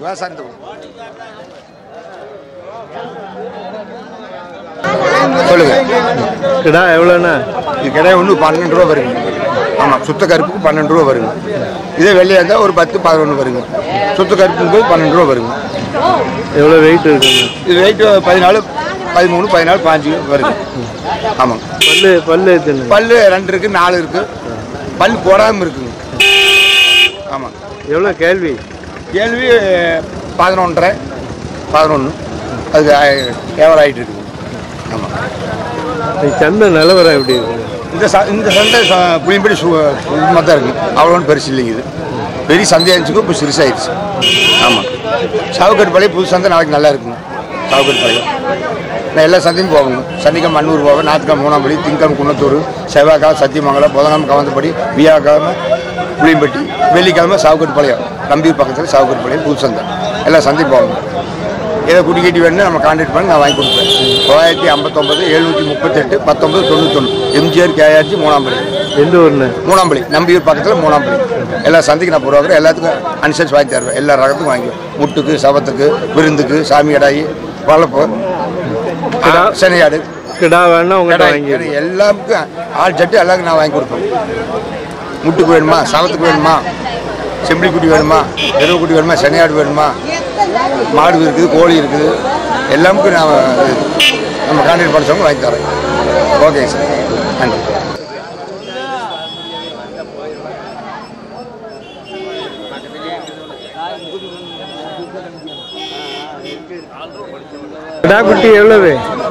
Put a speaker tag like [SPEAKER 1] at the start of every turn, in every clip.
[SPEAKER 1] விவசாயம் தான். சொல்லுங்க
[SPEAKER 2] கிடா எவ்வளோண்ணா
[SPEAKER 1] இது கிடையாது ஒன்று பன்னெண்டு ரூபா வருங்க ஆமாம் சுத்த கருப்புக்கு பன்னெண்டு ரூபா வருங்க இதே வெள்ளையாக இருந்தால் ஒரு பத்து பதினொன்று வருங்க சுத்த கருப்புக்கு போது பன்னெண்டு ரூபா வருங்க
[SPEAKER 2] எவ்வளோ வெயிட் இருக்குண்ணா
[SPEAKER 1] இது வெயிட் பதினாலு பதிமூணு பதினாலு பாஞ்சு வருங்க ஆமாங்க
[SPEAKER 2] பல்லு பல்லு எத்தனை
[SPEAKER 1] பல்லு ரெண்டு இருக்கு நாலு இருக்கு பல் போடாமல் இருக்குங்க ஆமாம்
[SPEAKER 2] எவ்வளோ கேள்வி
[SPEAKER 1] கேள்வி பதினொன்றரை பதினொன்று அதுக்கு ஏவர் ஆகிட்டு இருக்குங்க ஆமாம்
[SPEAKER 2] இந்த சந்தை நிலவரம் எப்படி இருக்குங்க
[SPEAKER 1] இந்த ச இந்த சந்தை ச- புளியம்படி சு சும்மா தான் இருக்குது அவ்வளோ ஒன்றும் பெருசு இல்லைங்க இது பெரிய சந்தையாக இருந்துச்சுக்கும் இப்போ சிறுசாயிடுச்சு ஆமாம் சாவுக்கட்டு பாளையம் புது சந்தை நாளைக்கு நல்லா இருக்குங்க சாவுக்கட்டு பாளையம் நான் எல்லா சந்தையும் போவேங்க சனிக்கிழமை மண்ணூர் போவேன் ஞாயிற்றுக்கிழமை மூணாம்படி திங்கக்கிழமை குன்னத்தூர் செவ்வாய்க்கிழமை சத்தியமங்கலம் புதன்கிழமை கவந்தப்படி வியாழக்கிழமை புளியம்பட்டி வெள்ளிக்கிழமை சாவுக்கட்டு பாளையம் நம்பியூர் பக்கத்தில் சாவுக்கட்டு பாளையம் புது சந்தை எல்லா சந்தையும் போவேங்க ஏதோ குடி கட்டி வேணும்னு நம்ம கான்டாக்ட் பண்ணி நான் வாங்கி கொடுப்பேன் தொள்ளாயிரத்தி ஐம்பத்தொம்பது எழுநூற்றி முப்பத்தெட்டு பத்தொம்பது தொண்ணூத்தொன்று எம்ஜிஆர் கேஆர்ஜி மூணாம்படி
[SPEAKER 2] எந்த ஊர்ண்ணே
[SPEAKER 1] மூணாம்பள்ளி நம்பியூர் பக்கத்தில் மூணாம்பள்ளி எல்லா சந்தைக்கு நான் போடுவாங்க எல்லாத்துக்கும் அனுசரிச்சு வாங்கி தருவேன் எல்லா ரகத்துக்கும் வாங்கி முட்டுக்கு சவத்துக்கு விருந்துக்கு சாமி கடாயி வளர்ப்பு சனியாடு
[SPEAKER 2] கிடா வேணா உங்கள்கிட்ட
[SPEAKER 1] கடாய்
[SPEAKER 2] வாங்கி
[SPEAKER 1] எனக்கு எல்லாருக்கும் ஆள் சட்டு எல்லாருக்கும் நான் வாங்கி கொடுப்பேன் முட்டுக்கு வேணுமா சவத்துக்கு வேணுமா செம்பளி குட்டி வேணுமா எருவு குட்டி வேணுமா சனியாடு வேணுமா மாடு இருக்குது கோழி இருக்குது எல்லாமுக்கும் நான் நம்ம கான்டாக்ட் படிச்சவங்க வாங்கி தரேன் ஓகே சார் நன்றி
[SPEAKER 2] கிடா குட்டி எவ்வளவு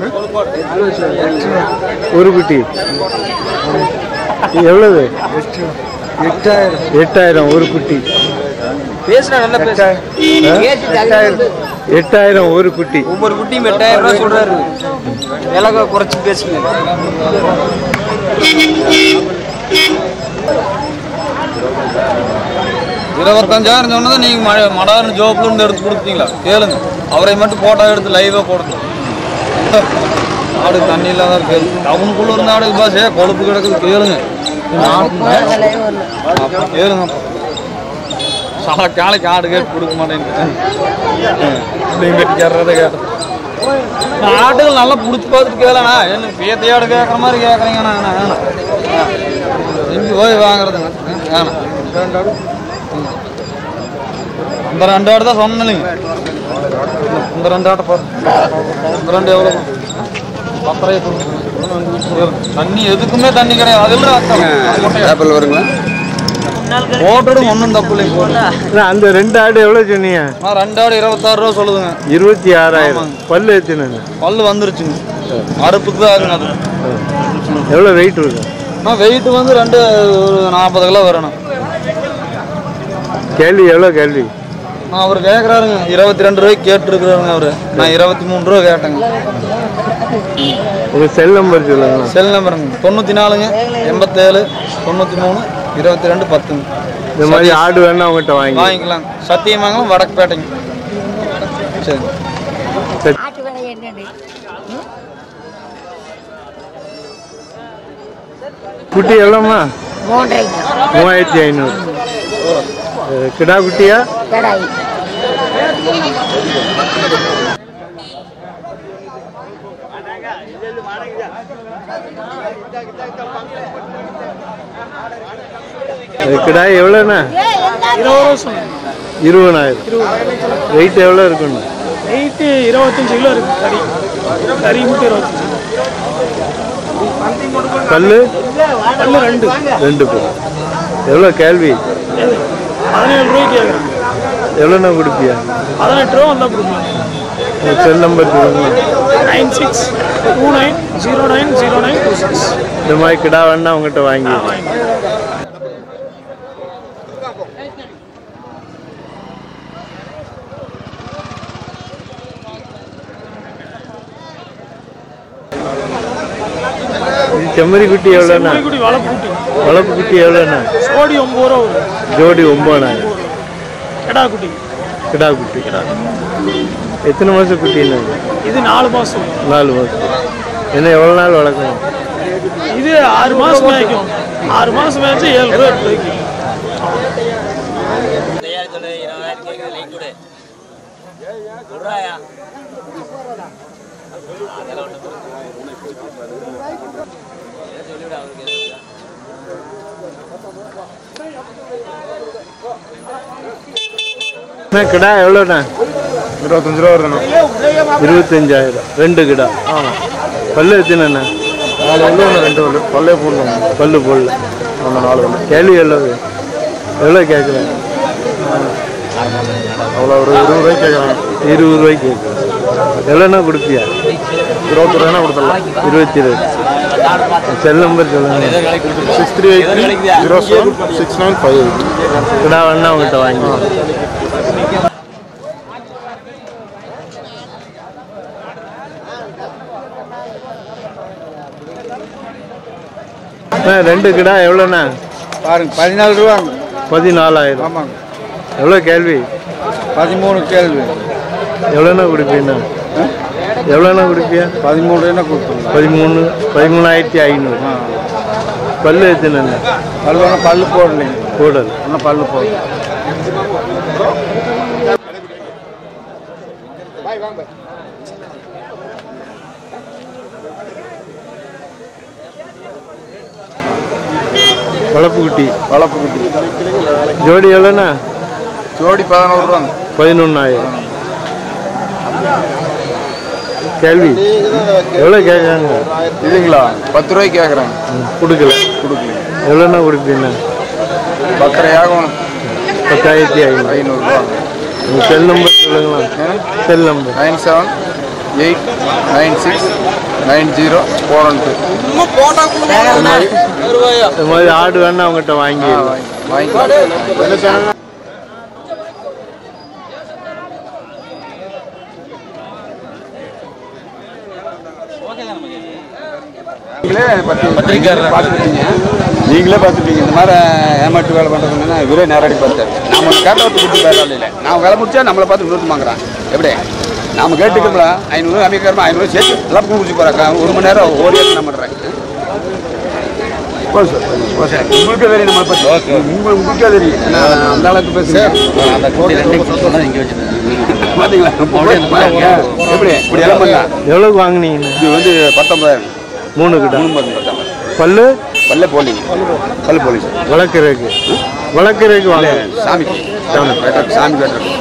[SPEAKER 2] ஒரு குட்டி எவ்வளவு எட்டாயிரம் எட்டாயிரம் ஒரு குட்டி
[SPEAKER 3] பேசுனா நல்லா பேச
[SPEAKER 2] எட்டாயிரம் ஒரு குட்டி
[SPEAKER 3] ஒவ்வொரு குட்டியும் எட்டாயிரம் ரூபாய் சொல்றாரு விலக குறைச்சி பேசுங்க இருபத்தஞ்சாயிரம் சொன்னதை நீங்க மழை மடார்னு ஜோப்ல இருந்து எடுத்து கொடுத்தீங்களா கேளுங்க அவரை மட்டும் போட்டோ எடுத்து லைவா போடுங்க ஆடு தண்ணி இல்லாத இருக்கு டவுனுக்குள்ள இருந்த ஆடு பாசே கொழுப்பு கிடக்குது கேளுங்க அப்ப கேளுங்க அப்ப. சால காலைக்கு ஆடு கேட்டு கொடுக்க மாட்டேங்குது இப்படியும் கட்டிக்காரதை கேட்டேன் நான் ஆட்டுகள் நல்லா பிடிச்சி பார்த்துட்டு கேளண்ணா என்ன பேத்தி ஆடு கேட்குற மாதிரி கேட்குறீங்கண்ணா நான் வேணாம் எங்கே போய் வாங்குறதுங்க வேணாம் ரெண்டு ஆடு ம். இந்த ரெண்டு ஆடு தான் சொன்னீங்க இந்த ரெண்டு ஆட்டை பாரு இந்த ரெண்டு எவ்வளோ பத்தரை தண்ணி எதுக்குமே தண்ணி கிடையாது அதில்
[SPEAKER 1] ஆப்பிள் வருங்களா
[SPEAKER 3] போட்டடும் ஒன்றும் தப்பு இல்லைங்க போட்டு
[SPEAKER 2] அண்ணா, அந்த ரெண்டு ஆடு எவ்வளவு சொன்னீங்க
[SPEAKER 3] நான் ரெண்டு ஆடு இருபத்தாறு ரூபா சொல்லுதுங்க
[SPEAKER 2] இருபத்தி ஆறாயிரம் பல்லு எத்தனை
[SPEAKER 3] பல்லு வந்துருச்சுங்க அறுப்புக்கு தான் ஆகுங்க அது
[SPEAKER 2] எவ்வளோ வெயிட் இருக்கும்
[SPEAKER 3] நான் வெயிட் வந்து ரெண்டு ஒரு நாற்பது கிலோ வரணும்
[SPEAKER 2] கேள்வி எவ்வளோ கேள்வி
[SPEAKER 3] நான் அவர் கேட்குறாருங்க இருபத்தி ரெண்டு ரூபாய்க்கு கேட்டுருக்குறாருங்க அவர் நான் இருபத்தி மூணு ரூபா கேட்டேங்க
[SPEAKER 2] உங்கள் செல் நம்பர் சொல்லுங்க
[SPEAKER 3] செல் நம்பருங்க தொண்ணூற்றி நாலுங்க எண்பத்தேழு தொண்ணூற்றி மூணு இருபத்தி ரெண்டு பத்துங்க
[SPEAKER 2] இந்த மாதிரி ஆடு வேணா உங்கள்கிட்ட வாங்கி
[SPEAKER 3] வாங்கிக்கலாம் சத்தியமங்கலம் வடக்குப்பேட்டைங்க சரி
[SPEAKER 4] ஆட்டு விலை என்னது
[SPEAKER 2] குட்டி எவ்வளோம்மா
[SPEAKER 4] மூன்றரை
[SPEAKER 2] மூவாயிரத்தி ஐநூறு அஹ், கிடா குட்டியா
[SPEAKER 4] கடாய்
[SPEAKER 2] அஹ், கிடாய் எவ்வளோண்ணா இருபதாயிரம் வெயிட் எவ்வளோ இருக்குண்ணா
[SPEAKER 5] வெயிட்டு இருபத்தஞ்சு கிலோ இருக்கு கறி கறி மட்டும் இருபத்தஞ்சு
[SPEAKER 2] கல்லு
[SPEAKER 5] பல்லு ரெண்டு
[SPEAKER 2] ரெண்டு பேர் எவ்வளோ கேள்வி
[SPEAKER 5] பதினேழு ரூபாய்க்கு கேட்குறேன்
[SPEAKER 2] எவ்வளோண்ணா கொடுப்பியா
[SPEAKER 5] பதினெட்டு ரூபா வந்தால் கொடுக்கலாம்
[SPEAKER 2] உங்கள் செல் நம்பர் சொல்லுங்க
[SPEAKER 5] nine six two nine zero nine zero nine two six
[SPEAKER 2] இந்த மாதிரி கிடா வேணா உங்கள்கிட்ட வாங்கி இது செம்மறி குட்டி எவ்வளோண்ணா
[SPEAKER 5] குடி வலை பூட்டி
[SPEAKER 2] வளர்ப்பு குட்டி எவ்வளோண்ணா
[SPEAKER 5] சோடி ஒம்பது ரூபா வரும்
[SPEAKER 2] ஜோடி ஒம்பதாயிரம்
[SPEAKER 5] கெடா குட்டி
[SPEAKER 2] கிடா குட்டி கிடா எத்தனை மாதம் குட்டின்னு
[SPEAKER 5] இது நாலு மாதம்
[SPEAKER 2] நாலு மாதம் என்ன எவ்வளோ நாள் வளர்க்கணும்
[SPEAKER 5] இது ஆறு மாதம் மேய்க்கும் ஆறு மாதம் மேய்ச்சி ஏழு ரூபா எட்டு ரூபாய்க்கு
[SPEAKER 2] அண்ணா கிடா எவ்வளோண்ணா
[SPEAKER 1] இருபத்தஞ்சு ரூபா வரணும்
[SPEAKER 2] இருபத்தஞ்சாயிரம் ரெண்டு கிடா பல்லு எத்தனைண்ணா
[SPEAKER 1] நாலு வந்து ஒன்று ரெண்டு வந்து பல்லே போடணும்
[SPEAKER 2] பல்லு போடல
[SPEAKER 1] அந்த நாலு வந்து
[SPEAKER 2] கேள்வி எவ்வளவு எவ்வளோ கேட்குறேன்
[SPEAKER 1] அவ்வளோ ஒரு இருபது ரூபாய்க்கு கேட்குறாங்க
[SPEAKER 2] இருபது ரூபாய்க்கு கேட்குறேன் எவ்வளோண்ணா கொடுப்பியா
[SPEAKER 1] இருபத்தி ரூபாய்னா கொடுத்துடலாம்
[SPEAKER 2] இருபத்தி ரெண்டு செல் நம்பர் சொல்லுங்க
[SPEAKER 1] six three eight zero seven six nine five eight
[SPEAKER 2] கிடா வேணா அவங்ககிட்ட வாங்கி அண்ணா, ரெண்டு கிடா எவ்வளோண்ணா
[SPEAKER 3] பாருங்க பதினாலு ரூபா
[SPEAKER 2] பதினாலாயிரம்
[SPEAKER 3] ஆமாங்க
[SPEAKER 2] எவ்வளோ கேள்வி
[SPEAKER 3] பதிமூணு கேள்வி
[SPEAKER 2] எவ்வளோண்ணா கொடுப்பீண்ணா எவ்வளோண்ணா கொடுப்பியா
[SPEAKER 3] பதிமூணு என்ன கொடுத்துருங்க
[SPEAKER 2] பதிமூணு பதிமூணாயிரத்தி ஐநூறு பல்லு எத்தனைண்ணா
[SPEAKER 3] பல்லு ஒன்றும் பல்லு போடலைங்க
[SPEAKER 2] கூடல்
[SPEAKER 3] ஒன்றும் பல்லு போடல
[SPEAKER 2] வளர்ப்பு குட்டி
[SPEAKER 1] வளர்ப்பு குட்டி
[SPEAKER 2] ஜோடி எவ்வளோண்ணா
[SPEAKER 1] ஜோடி பதினோரு ரூபாங்க
[SPEAKER 2] பதினொன்றாயிரம் கேள்வி எவ்வளோ கேட்குறாங்க
[SPEAKER 1] இதுங்களா பத்து ரூபாய்க்கு கேட்குறாங்க
[SPEAKER 2] கொடுக்கல
[SPEAKER 1] கொடுக்கல
[SPEAKER 2] எவ்வளோண்ணா கொடுப்பீங்க
[SPEAKER 1] பத்தரை ஆகும்
[SPEAKER 2] பத்தாயிரத்தி ஐநூறு
[SPEAKER 1] ஐநூறுரூவா
[SPEAKER 2] உங்கள் செல் நம்பர் சொல்லுங்களா cell number
[SPEAKER 1] nine seven eight nine six nine zero four one two
[SPEAKER 2] இந்த மாதிரி ஆடு வேணா அவங்ககிட்ட வாங்கி
[SPEAKER 1] வாங்கி நீங்களே பார்த்துருக்கீங்க நீங்களே பார்த்துருப்பீங்க இந்த மாதிரி ஏமாட்டு வேலை பண்ணுறதுன்னா இவரே நேரடி பார்த்தாரு நம்ம கேட்ட ஒருத்தர் கொடுத்து வேலை இல்லை நான் வேலை முடிச்சா நம்மளை பார்த்து நூற்று வாங்குறான் எப்படி நாம கேட்டுக்கோங்களா ஐநூறு அமைக்கிறோம் ஐநூறு சேர்த்து எல்லாம் கொடுத்து போகிறாக்கா ஒரு மணி நேரம் ஓடி என்ன பண்ணுறேன் உங்களுக்கே தெரியும் நம்ம பற்றி உங்களுக்கு உங்களுக்கே தெரியும் நான் அந்த அளவுக்கு பேசுகிறேன் பார்த்தீங்களா எப்படி இப்படி எல்லாம் பண்ணலாம்
[SPEAKER 2] எவ்வளோக்கு வாங்குனீங்கண்ணா
[SPEAKER 1] இது வந்து பத்தொன்பதாயிரம்
[SPEAKER 2] மூணு கிட்ட
[SPEAKER 1] மூணு பத்தொன்பதாயிரம்
[SPEAKER 2] பல்லு
[SPEAKER 1] பல்ல போலிங்க பல்ல போலிங்க
[SPEAKER 2] வளர்க்குறதுக்கு வளர்க்குறதுக்கு வாங்க
[SPEAKER 1] சாமி சாமி கேட்டிருக்கு சாமி கேட்டிருக்கு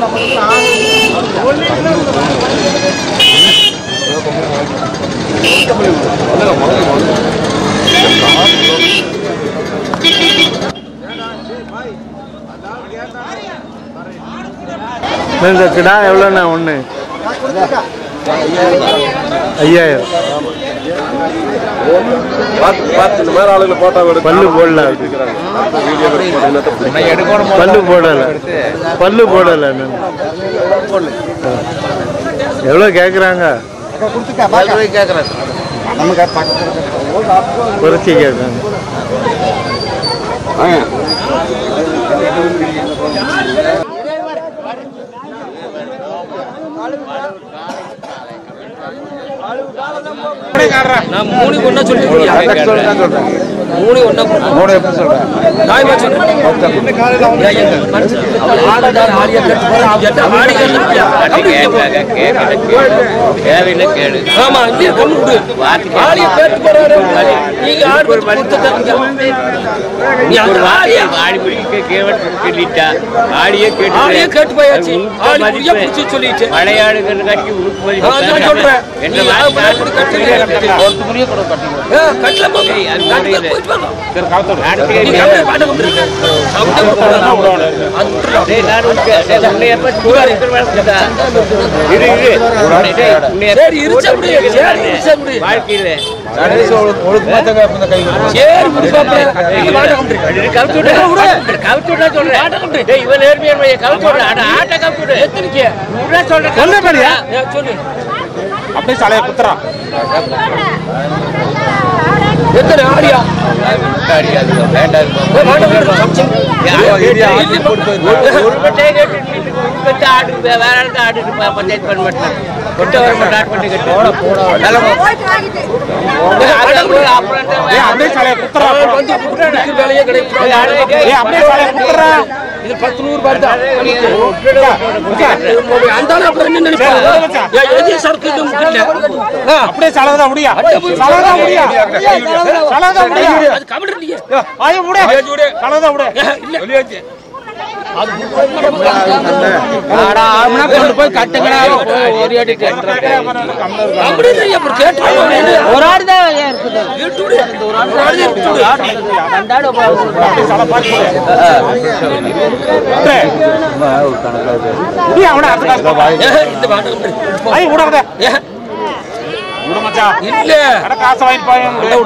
[SPEAKER 2] இந்த கிடா எவ்வளோண்ணா ஒன்று ஐயாயிரம் பல்லு போடல பல்லு போடல பல்லு போடல இன்னும். எவ்வளோ கேட்குறாங்க குறைச்சி கேட்குறாங்க
[SPEAKER 6] நான் மூணு ஒண்ணா சொல்லிட்டு மூணு ஒண்ணா
[SPEAKER 1] மூணு எப்படி சொல்கிறேன்
[SPEAKER 6] நாயமா சொல்றேன் ஆமா இல்ல கம்மு விடு ஆளிய பேட்டு போறாரு நீங்க ஆடு போய் மடித்து நீ அந்த ஆளிய ஆளிய கேட்டு போயாச்சு ஆளி புரிய புடிச்சு சொல்லிட்டு நான் சொல்றேன் நீ யாரை மேல கூட கட்டுறீங்க? ஏ, கட்டல போங்க. கட்டல போயிட்டு வாங்க. நீ கட்டல பாட்டு வந்துருக்க. சவுண்டே போடாத. அது விட்டுடலாம். சரி இருச்சா முடியும் சரி இருச்சா முடியும் சரி முடிப்பாப்ல. நீங்க பாட்டு வந்துருக்க. எத்தனைக்கு? ஏ, சொல்லு
[SPEAKER 5] அப்படியே சாலையை குத்துறான்
[SPEAKER 6] எத்தனை ஆடியா ஏ, பாட்டு வந்துருக்க. சமைச்சு. ஏய், அப்படியே தலையை குத்துறா அப்புறம்.
[SPEAKER 7] வந்து குடுக்குற வேலையே கிடையாது
[SPEAKER 6] ஏய், அப்படியே தலையை குத்துறா.
[SPEAKER 7] இது பத்து நூறு ரூபாய் தான்
[SPEAKER 6] மச்சான்,
[SPEAKER 7] அந்த ஆளு அப்புறம் என்ன நினைப்பாங்க
[SPEAKER 6] சரி, மச்சான்.
[SPEAKER 7] ஏய், எது சரக்கு இது முக்கியம் இல்ல. ஆ,
[SPEAKER 6] அப்படியே சலதா முடியா சலதா முடியா சலதா முடியா
[SPEAKER 7] அது கபடி இல்லையே
[SPEAKER 6] ஆய முடி சலதா முடி
[SPEAKER 3] கொண்டு போய் கட்டுங்கடா ஒரு அடி
[SPEAKER 7] கபடி இல்லையே அப்புறம் கேட்டு
[SPEAKER 3] ஒரு ஆடு தான் இருக்குது
[SPEAKER 7] வீட்டுடைய ஒரு ஆள் வீட்டுடைய
[SPEAKER 6] முடியா அவன அடுத்த காசு
[SPEAKER 7] ஏய், இந்த பாட்டு
[SPEAKER 6] ஆய விடாத
[SPEAKER 7] ஏய்,
[SPEAKER 6] விட மச்சான்
[SPEAKER 7] இல்ல
[SPEAKER 6] அட காசு வாங்கி போய்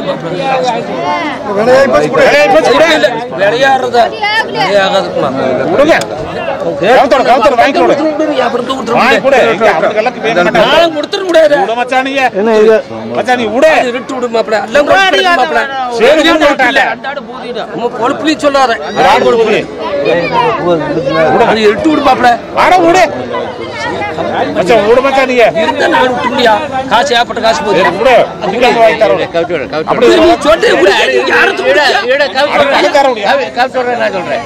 [SPEAKER 7] இல்ல விளையாடுறத விளையாகாதுக்குமா
[SPEAKER 6] விடுங்க கவுத்தோட கவுத்தோட வாங்கி கொடு
[SPEAKER 7] அப்புறம் தூக்கிட்டு
[SPEAKER 6] வாங்கி கொடு இங்க அவனுக்கு எல்லாம் பேச மாட்டான்
[SPEAKER 7] நானும் கொடுத்துட முடியாது
[SPEAKER 6] விட மச்சான் நீங்க என்ன இது மச்சான் நீ விடு
[SPEAKER 7] அது விட்டு விடு மாப்பிள எல்லாம் கொடுத்துடு மாப்பிள
[SPEAKER 6] சரி விட மாட்டான்ல
[SPEAKER 7] அண்டாடு பூதிடா நம்ம பொழப்புலயும் சொல்லாத
[SPEAKER 6] ஆடு கொடு
[SPEAKER 7] அது எட்டு விடு மாப்பிள
[SPEAKER 6] அட விடு மச்சான் விடு மச்சான் நீங்க
[SPEAKER 7] இருந்தா நான் விட்டு முடியா காசு ஏப்பட்ட காசு போகுது
[SPEAKER 6] சரி விடு அதுக்கு வாங்கி தரோம் அப்படி
[SPEAKER 7] நீ சொல்லி விடு யாரும்
[SPEAKER 6] வாங்கி தர முடியும்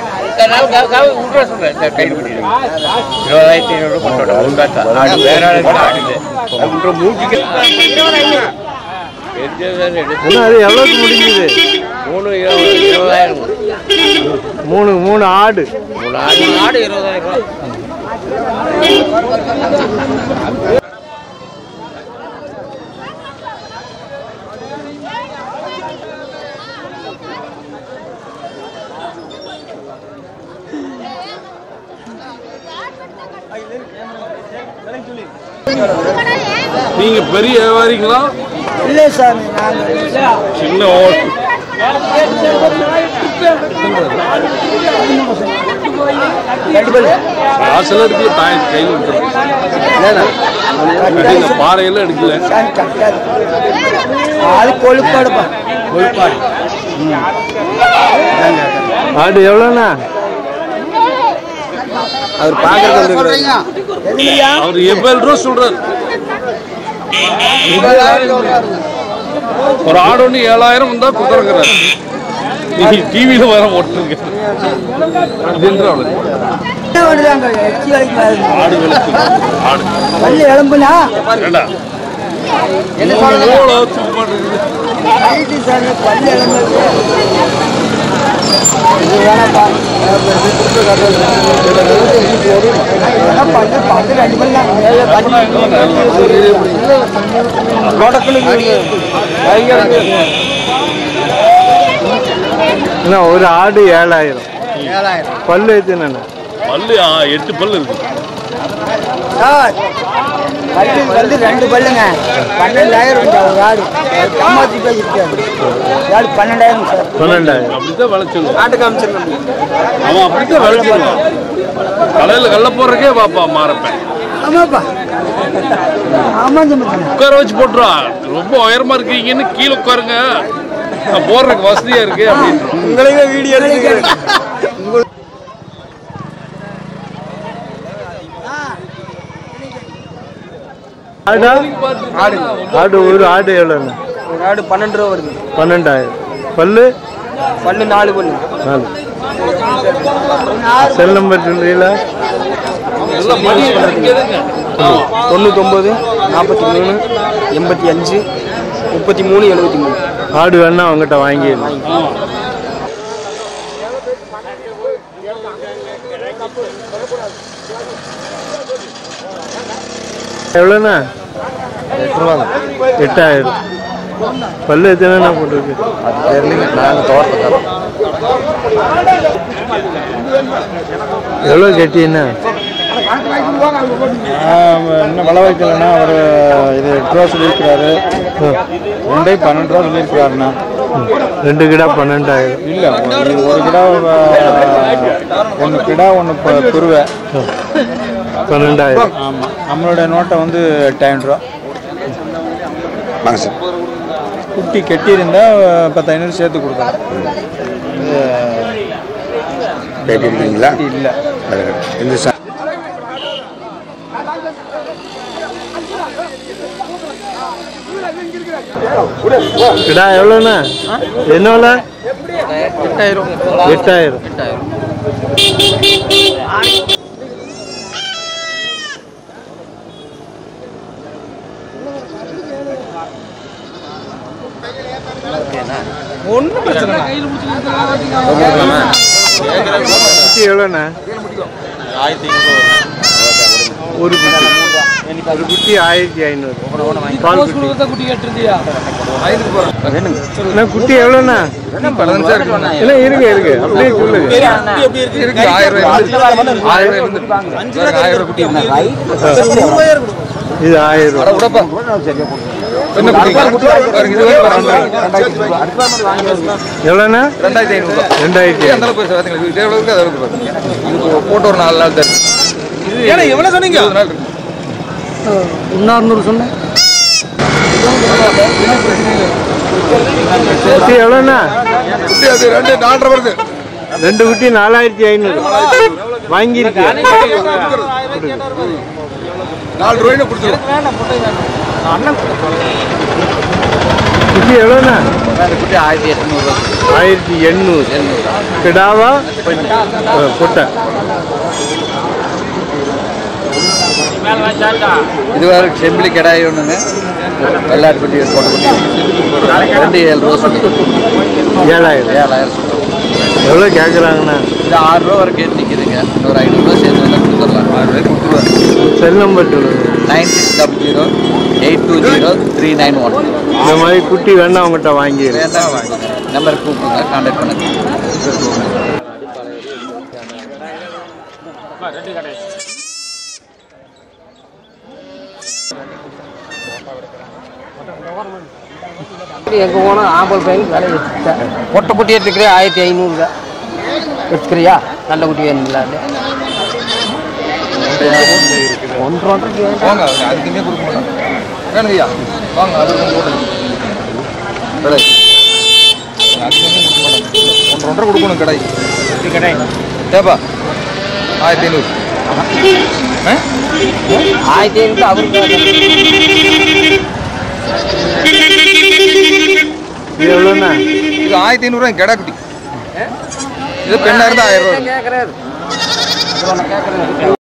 [SPEAKER 2] அது எவ்வளோக்கு முடிஞ்சது மூணு மூணு ஆடு
[SPEAKER 7] ஆடு இருபதாயிரம் ரூபாய்
[SPEAKER 3] நீங்க பெரிய வியாபாரிங்களா
[SPEAKER 4] இல்லை சாமி நாங்கள்
[SPEAKER 3] சின்ன ஓட்டு காசெல்லாம் எடுக்கல தாய் கையில் எடுக்கல பாறையெல்லாம் எடுக்கல
[SPEAKER 4] அது கொழுப்பாடுப்பா கொழுப்பாடு
[SPEAKER 2] ஆடு எவ்வளோண்ணா அவர் பார்க்கறது
[SPEAKER 3] அவர் எவ்வளவு ரூபா சொல்றாரு ஒரு ஆடு ஒன்று ஏழாயிரம் வந்தா குதிரைக்கிறாரு நீ டிவியில வர ஓட்டுருங்க அப்படின்ற அவளுக்கு ஆடுகளுக்கு ஆடு
[SPEAKER 4] பள்ளி எலும்புனா
[SPEAKER 3] ஏண்டா மூணு மூளை சும்மா இருக்குது.
[SPEAKER 4] சாமி பள்ளி எலும்பு இது வேணாப்பா பல்லு பல்லு ரெண்டு
[SPEAKER 2] என்ன ஒரு ஆடு ஏழாயிரம் பல்லு எத்தனை
[SPEAKER 3] பல்லு ஆ, எட்டு பல்லு இருக்கு
[SPEAKER 4] சார் பல்லு வந்து ரெண்டு பல்லுங்க பன்னெண்டாயிரம் இந்த ஒரு ஆடு காமாத்தி போய் இருக்காது ஆடு பன்னெண்டாயிரம் சார்
[SPEAKER 2] பன்னெண்டாயிரம்
[SPEAKER 3] அப்படித்தான் விளைச்சல்
[SPEAKER 4] ஆட்டு காமிச்சிருக்கோம்
[SPEAKER 3] அவன் அப்படித்தான் விளைச்சிருவான் கலையில கல்ல போடுறக்கே பாப்பா மாறப்பேன்
[SPEAKER 4] ஆமாப்பா ஆமா தம்பி
[SPEAKER 3] உட்கார வச்சு போட்டுருவான் ரொம்ப உயரமா இருக்கீங்கன்னு கீழே உட்காருங்க நான் போடுறதுக்கு வசதியா இருக்கு அப்படின்னு
[SPEAKER 4] உங்களுக்கு வீடியோ எடுத்துக்கிறேன்
[SPEAKER 2] ஆடா ஆடு ஒரு ஆடு எவ்வளோண்ணா
[SPEAKER 4] ஒரு ஆடு பன்னெண்டு ரூபா வருது
[SPEAKER 2] பன்னெண்டாயிரம் பல்லு
[SPEAKER 4] பல்லு நாலு பல்லு
[SPEAKER 2] நாலு செல் நம்பர் சொல்றீங்களா
[SPEAKER 3] எல்லாம் மணி இங்க எதுங்க?
[SPEAKER 4] தொண்ணூத்தொம்பது நாற்பத்தி மூணு எண்பத்தி அஞ்சு முப்பத்தி மூணு எழுபத்தி மூணு
[SPEAKER 2] ஆடு வேணா அவங்ககிட்ட வாங்கிடலாம் எவ்வளோண்ணா எட்டாயிரம் பல்லு எத்தனை போட்டிருக்கு எவ்வளோ கேட்டீங்கன்னா
[SPEAKER 1] இன்னும் விலை வைக்கலன்னா அவர் இது எட்டு ரூபா சொல்லியிருக்கிறாரு ரெண்டே பன்னெண்டு ரூபா சொல்லியிருக்கிறாருண்ணா
[SPEAKER 2] ரெண்டு கிடா பன்னெண்டாயிரம்
[SPEAKER 1] இல்லை ஒரு கிடா ஒன்று கிடா ஒன்று குருவை
[SPEAKER 2] பன்னெண்டாயிரம்
[SPEAKER 1] ஆமாம் நம்மளுடைய நோட்டை வந்து எட்டாயிரம் ரூபா குட்டி கெட்டியிருந்தா பத்து ஐநூறு சேர்த்து கொடுக்கலாம்
[SPEAKER 8] கேட்டிருக்கீங்களா
[SPEAKER 1] இல்லை
[SPEAKER 8] இந்த ச-
[SPEAKER 2] கிடா எவ்வளோண்ணா என்ன விலை
[SPEAKER 3] எட்டாயிரம்
[SPEAKER 2] எட்டாயிரம்
[SPEAKER 3] எட்டாயிரம் ஒன்றும் பிரச்சனை
[SPEAKER 2] குட்டி எவ்வளோண்ணா ஒரு குட்டி ஒரு குட்டி ஆயிரத்தி ஐநூறு பால் குட்டி
[SPEAKER 7] குட்டி கேட்டிருந்தியா
[SPEAKER 2] அண்ணா, குட்டி எவ்வளோண்ணா இல்லை இருங்க இருங்க அப்படியே சொல்லுங்க
[SPEAKER 3] இருக்கு ஆயிரம் ரூபாய் ஆயிரம் ரூபாய் ஆயிரம் குட்டி
[SPEAKER 2] இது ஆயிரம் ரூபா
[SPEAKER 3] விடப்பா என்ன குட்டி பாருங்க, இது வரைக்கும் ரெண்டாயிரத்தி
[SPEAKER 2] எவ்வளோண்ணா
[SPEAKER 3] ரெண்டாயிரத்தி ஐநூறுபா
[SPEAKER 2] ரெண்டாயிரத்தி
[SPEAKER 3] அந்த அளவுக்கு பார்த்தீங்களா இது எவ்வளவுக்கு அது அளவுக்கு பாருங்க இது போட்டு ஒரு நாலு நாள் தான் ஏன்னா எவ்வளவு சொன்னீங்க நாள் இருக்கு
[SPEAKER 7] இன்னொரு சொன்னேன்
[SPEAKER 2] குட்டி எவ்வளோண்ணா
[SPEAKER 3] குட்டி அது ரெண்டு நாலரை வருது
[SPEAKER 2] ரெண்டு குட்டி நாலாயிரத்தி ஐநூறு வாங்கியிருக்கு
[SPEAKER 3] நாலு ரூபாய்னு கொடுத்துருவோம்
[SPEAKER 2] குட்டி எவ்வளோண்ணா
[SPEAKER 3] குட்டி ஆயிரத்தி எட்நூறுபா
[SPEAKER 2] ஆயிரத்தி எண்ணூறு கிடாவா அஹ், பொட்டை
[SPEAKER 3] இது வேறு செம்பிளி கிடாய் ஒன்றுங்க வெள்ளாட்டு குட்டி போட்ட குட்டி ரெண்டு ஏழு ரூபா சொல்லி
[SPEAKER 2] ஏழாயிரம்
[SPEAKER 3] ஏழாயிரம் சொல்லுவோம்
[SPEAKER 2] எவ்வளோ கேட்குறாங்கண்ணா
[SPEAKER 3] இது ஆறு ரூபா வரைக்கும் கேட்டு நிற்கிதுங்க ஒரு ஐநூறுரூவா சேர்த்து வந்தால் கொடுத்துடலாம் ஆறு ரூபாய்க்கு கொடுத்துருவாங்க
[SPEAKER 2] செல் நம்பர் சொல்லுங்க
[SPEAKER 3] nine six double zero eight two zero three nine one
[SPEAKER 2] இந்த மாதிரி குட்டி வேணா அவங்ககிட்ட வாங்கிடு
[SPEAKER 3] வேண்டாம் வாங்க நம்பருக்கு கூப்பிடுங்க கான்டாக்ட் பண்ணுங்க
[SPEAKER 7] எங்கே போனால் ஆம்பல் பையன் விலை வச்சுட்டேன் பொட்டை குட்டி எடுத்துக்கிறேன் ஆயிரத்தி ஐநூறுங்க வச்சுக்கிறியா நல்ல குட்டி வேணுங்களா ஒன்று ஒன்றரைக்கு வேண்டாம்
[SPEAKER 3] வாங்க அதுக்குமே கொடுக்க மாட்டோம் வேணுங்கய்யா வாங்க அது போட்டுங்க கடை அதுக்குமே கொடுக்க மாட்டோம் ஒன்றரை ஒன்றரை கொடுக்கணும் கடை கடை ஏப்பா ஆயிரத்தி ஐநூறு ஆ
[SPEAKER 7] ஆயிரத்தி ஐநூறு அவருக்கு
[SPEAKER 2] இது எவ்வளோண்ணா
[SPEAKER 3] இது ஆயிரத்தி ஐநூறுரூவா கடை குட்டி இது பெண்ணாக இருந்தால் ஆயிரம் ரூபா
[SPEAKER 7] கேட்குறாரு கேட்குறாரு